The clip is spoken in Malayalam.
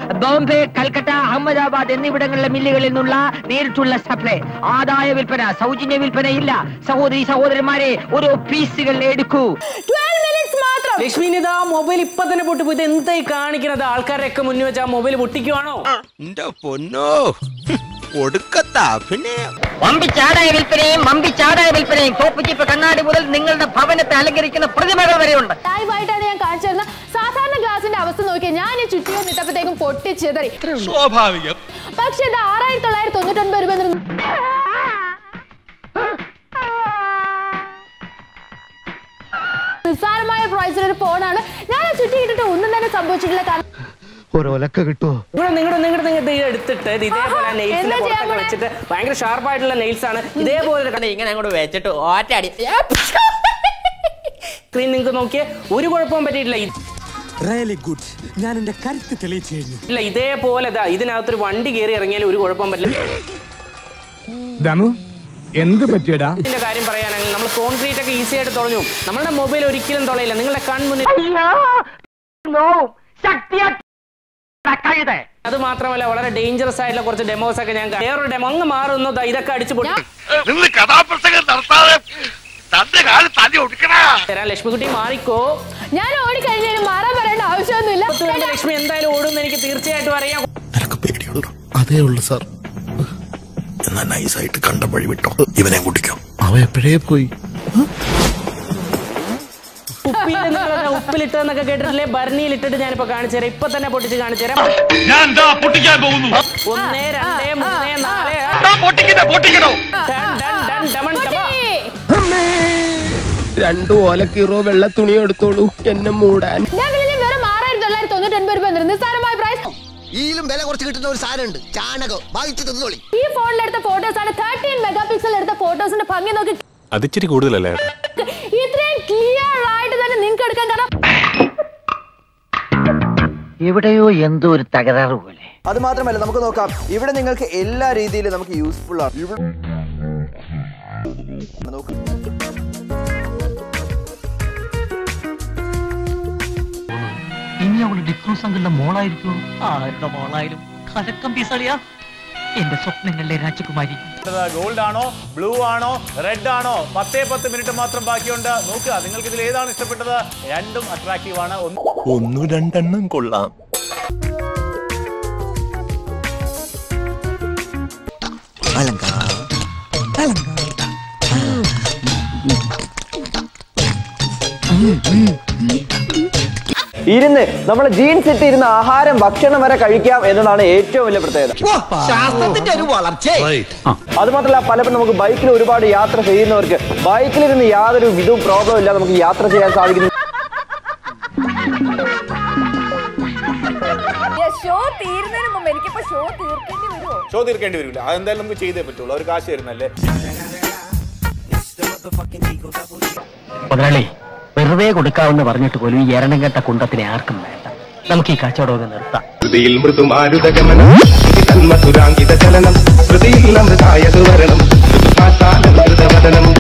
ബോംബെ കൽക്കട്ട അഹമ്മദാബാദ് എന്നിവിടങ്ങളിലെ മില്ലുകളിൽ നിന്നുള്ള നേരിട്ടുള്ള സപ്ലൈ ആദായ വിൽപ്പന സൗജന്യ വിൽപ്പനയില്ല സഹോദരി സഹോദരന്മാരെ ഓരോ പീസുകൾ എടുക്കൂ 12 മിനിറ്റ്സ് മാത്രം ലക്ഷ്മി ഇതാ മൊബൈൽ ഇപ്പൊ തന്നെ പൊട്ടിപ്പോ ഇത് എന്തായി കാണിക്കണത് ആൾക്കാരൊക്കെ മുന്നിൽ വെച്ച് ആ മൊബൈൽ പൊട്ടിക്കുവാണോ എന്റെ പൊന്നോ ഒടുക്കത്ത അഭിനയം വമ്പിച്ചാടായ വിൽപ്പനയും വമ്പിച്ചാടായ വിൽപ്പനയും തോപ്പുചിപ്പ് കണ്ണാടി മുതൽ നിങ്ങളുടെ ഭവനത്തെ അലങ്കരിക്കുന്ന പ്രതിമകൾ വരെയുണ്ട് ലൈവായിട്ടാണ് ഞാൻ കാണിച്ചു തരുന്നത് സാധാരണ ഗ്ലാസിന്റെ അവസ്ഥ നോക്കിയാൽ ഞാൻ ഈ ചുറ്റിക നിട്ടപ്പോഴത്തേക്കും പൊട്ടിച്ചെതറി സ്വാഭാവികം പക്ഷെ ഇത് ആറായിരത്തി തൊള്ളായിരത്തി തൊണ്ണൂറ്റൊൻപത് രൂപ എന്ന് നിസ്സാരമായ പ്രൈസിൽ ഒരു ഫോണാണ് ഞാൻ ആ ചുറ്റി ഇട്ടിട്ട് ഒന്നും തന്നെ സംഭവിച്ചിട്ടില്ല കാരണം ഒരൊലക്ക കിട്ടുമോ നിങ്ങളുടെ നിങ്ങളുടെ നിങ്ങളുടെ നിങ്ങളുടെ ഇത് എടുത്തിട്ട് ഇത് ഇതേപോലെ ആഹാ, നെയിൽസിന്റെ എന്താ ചെയ്യാൻ പുറത്തൊക്കെ പോണെ? വെച്ചിട്ട് ഭയങ്കര ഷാർപ്പായിട്ടുള്ള നെയിൽസ് ആണ് ഇതേപോലെ ഒരു ഇങ്ങനെ അങ്ങോട്ട് വെച്ചിട്ട് ഓറ്റാടി സ്ക്രീൻ നിങ്ങൾക്ക് നോക്കിയേ ഒരു കുഴപ്പവും പറ്റിയിട്ടില്ല ഇത് റിയലി ഗുഡ് ഞാൻ എന്റെ കരുത്ത് തെളിയിച്ചു കഴിഞ്ഞു ഇല്ല ഇതേപോലെ ഇതാ ഇതിനകത്തൊരു വണ്ടി കയറി ഇറങ്ങിയാലും ഒരു കുഴപ്പം പറ്റില്ല ദമു എന്ത് പറ്റിയടാ ഇതിന്റെ കാര്യം പറയാനാണെങ്കിൽ നമ്മൾ കോൺക്രീറ്റ് ഒക്കെ ഈസി ആയിട്ട് തുളഞ്ഞു നമ്മുടെ മൊബൈൽ ഒരിക്കലും തുളയില്ല നിങ്ങളുടെ കൺമുന്നിൽ കഴുത അത് മാത്രമല്ല വളരെ ഡേഞ്ചറസ് ആയിട്ടുള്ള കുറച്ച് ഡെമോസ് ഒക്കെ ഞാൻ കാ- വേറൊരു ഡെമോ അങ്ങ് മാറുന്നു ദാ ഇതൊക്കെ അടിച്ചു പൊട്ടി നിന്ന് കഥാപ്രസംഗം നടത്താതെ തന്റെ കാലം തല്ലി ഒടുക്കണ തരാൻ ലക്ഷ്മിക്കുട്ടി മാറിക്കോ ഞാൻ ഓടിക്കഴിഞ്ഞാലും മാറാൻ പറയേണ്ട ആവശ്യമൊന്നുമില്ല പത്ത് മിനിറ്റ് ലക്ഷ്മി എന്തായാലും ഓടുമെന്ന് എനിക്ക് തീർച്ചയായിട്ടും അറിയാം നിനക്ക് പേടിയുണ്ടോ അതേ ഉള്ളു സാർ എന്നാ നൈസായിട്ട് കണ്ട വഴി വിട്ടോ ഇവനെ കൂട്ടിക്കോ അവ എപ്പോഴേ പോയി ഉപ്പിൽ ഉപ്പിലിട്ടെന്നൊക്കെ കേട്ടിട്ടില്ലേ ഭരണിയിലിട്ടിട്ട് ഞാനിപ്പോ കാണിച്ചു തരാം ഇപ്പൊ തന്നെ പൊട്ടിച്ച് കാണിച്ചു തരാം ഞാൻ എന്താ പൊട്ടിക്കാൻ പോകുന്നു ഒന്ന് രണ്ട് മൂന്ന് നാല് പൊട്ടിക്കണോ പൊട്ടിക്കണോ ഡൺ, ഡൺ, ഡൺ, ഡമൺ, ഡമ. രണ്ടു ഓലക്കീറോ വെള്ള തുണി എടുത്തോളൂ എന്നെ മൂടാൻ ഞാൻ വിളിച്ച വെറും ആറായിരത്തി തൊള്ളായിരത്തി തൊണ്ണൂറ്റൊൻപത് രൂപ എന്ന് നിസ്സാരമായ പ്രൈസ് ഈലും വില കുറച്ച് കിട്ടുന്ന ഒരു സാധനമുണ്ട് ചാണകം വാങ്ങിച്ചു തിന്നോളി ഈ ഫോണിൽ എടുത്ത ഫോട്ടോസ് ആണ് തേർട്ടീൻ മെഗാ പിക്സൽ എടുത്ത ഫോട്ടോസിന്റെ ഭംഗി നോക്കി അതിച്ചിരി കൂടുതലല്ലേ ഇത്രയും ക്ലിയർ ആയിട്ട് തന്നെ നിങ്ങൾക്ക് എടുക്കാൻ കാരണം എവിടെയോ എന്തോ ഒരു തകരാറ് പോലെ അത് മാത്രമല്ല നമുക്ക് നോക്കാം ഇവിടെ നിങ്ങൾക്ക് എല്ലാ രീതിയിലും നമുക്ക് യൂസ്ഫുൾ ആണ് ഇവിടെ നോക്ക്. ഇനി അവള് ഡിക്രൂ സംഘങ്ങളുടെ മോളായിരിക്കും ആരുടെ മോളായാലും കലക്കം പീസളിയാ എന്റെ സ്വപ്നങ്ങളിലെ രാജകുമാരി ഗോൾഡ് ആണോ ബ്ലൂ ആണോ റെഡ് ആണോ പത്തേ പത്ത് മിനിറ്റ് മാത്രം ബാക്കിയുണ്ട് നോക്കുക നിങ്ങൾക്ക് ഇതിൽ ഏതാണ് ഇഷ്ടപ്പെട്ടത് രണ്ടും അട്രാക്റ്റീവ് ആണ് ഒന്ന് ഒന്നു രണ്ടെണ്ണം കൊള്ളാം ഇരുന്ന് നമ്മൾ ജീൻസ് ഇട്ട് ഇരുന്ന് ആഹാരം ഭക്ഷണം വരെ കഴിക്കാം എന്നതാണ് ഏറ്റവും വലിയ പ്രത്യേകത ശാസ്ത്രത്തിന്റെ ഒരു വളർച്ച അത് മാത്രമല്ല പലപ്പോഴും നമുക്ക് ബൈക്കിൽ ഒരുപാട് യാത്ര ചെയ്യുന്നവർക്ക് ബൈക്കിലിരുന്ന് യാതൊരു വിധവും പ്രോബ്ലം ഇല്ല നമുക്ക് യാത്ര ചെയ്യാൻ സാധിക്കുന്നു ഷോ തീരുന്നതിന് മുമ്പ് എനിക്കിപ്പോ ഷോ തീർക്കേണ്ടി വരുമോ ഷോ തീർക്കേണ്ടി വരില്ല അതെന്തായാലും നമുക്ക് ചെയ്തേ പറ്റുള്ളൂ അവർ കാശ് തരുന്നല്ലേ മുതലാളി വെറുതെ കൊടുക്കാമെന്ന് പറഞ്ഞിട്ട് പോലും ഈ എരണം കെട്ട കുണ്ടത്തിനെ ആർക്കും വേണ്ട നമുക്ക് ഈ കച്ചവടമൊക്കെ നിർത്താം ശ്രുതിയിൽ മൃദുമാരുതഗമനം തന്മധുരാങ്കിത ചലനം ശ്രുതിയിൽ അമൃതായ സുവരണം